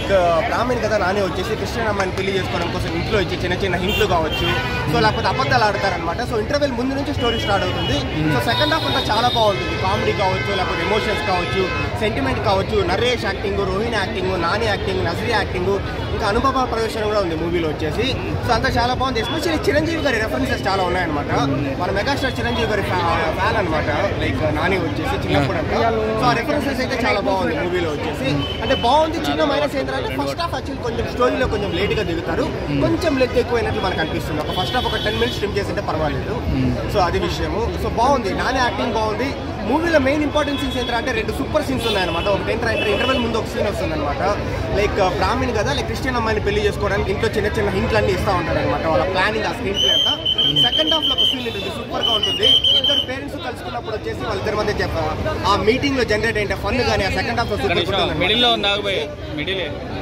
Like Brahman కదా నాని వచ్చేసి Christian అమ్మాయిని పెళ్లి చేసుకోవడం కోసం ఇంట్లో ఇచ్చే చిన్న చిన్న హింట్లు కావచ్చు సో లేకపోతే అబద్ధాలు ఆడతారనమాట సో ఇంటర్వెల్ ముందు నుంచి స్టోరీ స్టార్ట్ అవుతుంది సో సెకండ్ హాఫ్ అంతా చాలా బాగుంటుంది కామెడీ కావచ్చు లేకపోతే ఎమోషన్స్ కావచ్చు సెంటిమెంట్ కావచ్చు Naresh acting Rohini acting Nani acting నజరీ యాక్టింగ్ ఇంకా అనుభవ ప్రదర్శన కూడా ఉంది మూవీలో వచ్చేసి సో అంతా చాలా బాగుంది ఎస్పెషల్లీ చిరంజీవి గారి రెఫరెన్సెస్ చాలా ఉన్నాయన్నమాట మన మెగాస్టార్ చిరంజీవి గారి ఫ్యాన్ అనమాట లైక్ నాని వచ్చేసి చిన్నప్పుడు అంతా సో ఆ రెఫరెన్సెస్ అయితే చాలా బాగుంది మూవీలో వచ్చేసి అంటే బాగుంది చిన్న మైనస్ ఏంటంటే ఫస్ట్ హాఫ్ యాక్చువల్ కొంచెం స్టోరీలో కొంచెం లేట్ గా దిగుతారు కొంచెం లెంత్ ఎక్కువైనట్లు మనకు అనిపిస్తుంది ఒక ఫస్ట్ హాఫ్ ఒక టెన్ మినిట్స్ స్ట్రిమ్ చేసింటే పర్వాలేదు సో అది విషయము సో బాగుంది నాని యాక్టింగ్ బాగుంది మూవీలో మెయిన్ ఇంపార్టెంట్ సీన్స్ ఏంటంటే రెండు సూపర్ సీన్స్ ఉన్నాయన్నమాట ఒకటి ఏంటంటే ఇంటర్వెల్ ముందు ఒక సీన్ వస్తుంది అనమాట లైక్ బ్రాహ్మణ్ కదా లైక్ క్రిస్టియన్ అమ్మాయిని పెళ్లి చేసుకోవడానికి ఇంట్లో చిన్న చిన్న హింట్లు అన్ని ఇస్తూ ఉంటారు అనమాట వాళ్ళ ప్లానింగ్ ఆ స్క్రీన్ ప్లే అంతా సెకండ్ హాఫ్ లో ఒక సీన్ ఉంటుంది సూపర్ గా ఉంటుంది ఇద్దరు పేరెంట్స్ కలుసుకున్నప్పుడు వచ్చేసి వాళ్ళిద్దరి మధ్య చెప్ప ఆ మీటింగ్ లో జనరేట్ అయ్యే ఫన్ కానీ ఆ సెకండ్ హాఫ్ లో సూపర్ మిడిల్ లో ఉంది ఆగిపోయి మిడిల్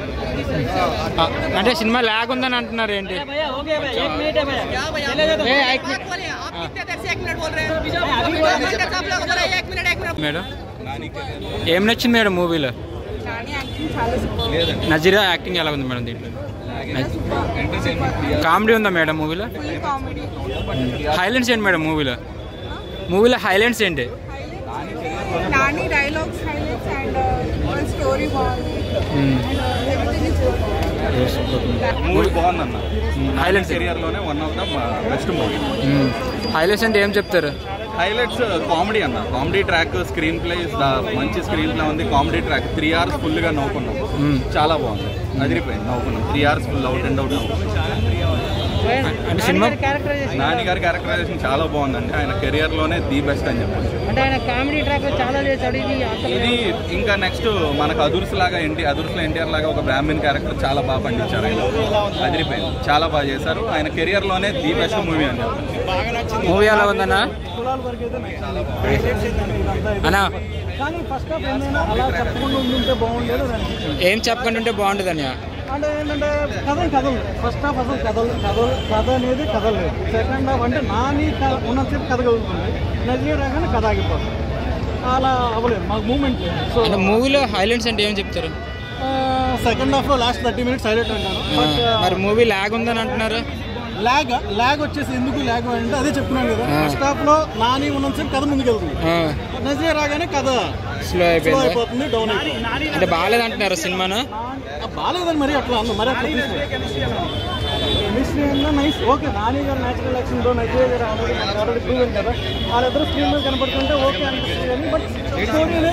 అంటే సినిమా లాగ్ ఉందని అంటున్నారు ఏంటి भैया हो गया भैया एक मिनट है भैया चले जाओ ఏ, एक मिनट। बोलिए आप कितने देर से एक मिनट बोल रहे हैं अभी सब लोग बोल रहे हैं एक मिनट एक मिनट మేడం ఏం నచ్చింది మేడం మూవీలో నజీరా యాక్టింగ్ ఎలా ఉంది మేడం దీంట్లో కామెడీ ఉందా మేడం మూవీలో హైలైట్స్ ఏంటి మేడం మూవీలో మూవీలో హైలైట్స్ ఏంటి Nani dialogues highlights and story బాగుంది ఎవ్రీథింగ్ ఇస్ మూవీ బాగుందన్న హైలైట్స్ కెరియర్ లోనే one of the best movie highlights అంటే ఏం చెప్తారు హైలైట్స్ కామెడీ అన్న కామెడీ ట్రాక్ స్క్రీన్ ప్లే మంచి స్క్రీన్ ప్లే ఉంది comedy track three hours full గా నవ్వుకున్నాం చాలా బాగుంది అదిరిపోయింది నవ్వుకున్నాం three hours full out and out అంటే సినిమా నాని గారి క్యారెక్టరైజేషన్ చాలా బాగుందండి ఆయన కెరియర్ లోనే ది బెస్ట్ అని చెప్పొచ్చు అంటే ఆయన కామెడీ ట్రాక్ చాలా చేశాడు ఇది అసలు ఇది ఇంకా నెక్స్ట్ మనకు అదుర్స్ లాగా ఎన్టీ అదుర్స్లో ఎన్టీఆర్ లాగా ఒక బ్రాహ్మణ్ క్యారెక్టర్ చాలా బాగా పండించారు ఆయన అదిరిపోయింది చాలా బాగా చేశారు ఆయన కెరియర్ లోనే ది బెస్ట్ మూవీ అని చెప్పొచ్చు మూవీ ఎలా ఉందన్నా అన్నా కానీ ఫస్ట్ హాఫ్ ఏమైనా అలా చెప్పకుండా ఉండుంటే బాగుండేది అని అనిపించింది. ఏం చెప్పకుండా ఉంటే బాగుంటుంది అన్న అంటే ఏంటంటే కథలు కథలు ఫస్ట్ హాఫ్ అసలు కథలు కథలు కథ అనేది కథలేదు సెకండ్ హాఫ్ అంటే నాని క- ఉన్నంతసేపు కథ కలుగుతుంది నజీర్ రాగానే కథ ఆగిపోతుంది అలా అవ్వలేదు మాకు మూమెంట్ లేదు సో అంటే మూవీలో హైలైట్స్ అంటే ఏం చెప్తారు సెకండ్ హాఫ్ లో లాస్ట్ థర్టీ మినిట్స్ హైలైట్ అంటాను ఆ, బట్ మరి మూవీ లాగ్ ఉందని అంటున్నారు ల్యాగ్ ల్యాగ్ వచ్చేసి ఎందుకు ల్యాగ్ అంటే అదే చెప్తున్నాను కదా ఆ. ఫస్ట్ హాఫ్ లో నాని ఉన్నంతసేపు కథ ముందుకెళ్తుంది నజీర్ రాగానే కథ స్లో స్లో అయిపోయింది అయిపోతుంది డౌన్ అయిపోతుంది అంటే బాగాలేదు అంటున్నారు సినిమాను ఆ, బాగాలేదని మరి అట్లా అన్న మరి అట్లా కెమిస్ట్రీ అన్నా నైస్ ఓకే నాని గారు న్యాచురల్ యాక్షన్ తో నజీర్ గారు ఆల్రెడీ ఆల్రెడీ ప్రూవెన్ కదా వాళ్ళిద్దరు స్క్రీన్ మీద కనపడుతుంటే ఓకే అనిపిస్తుంది కానీ బట్ స్టోరీ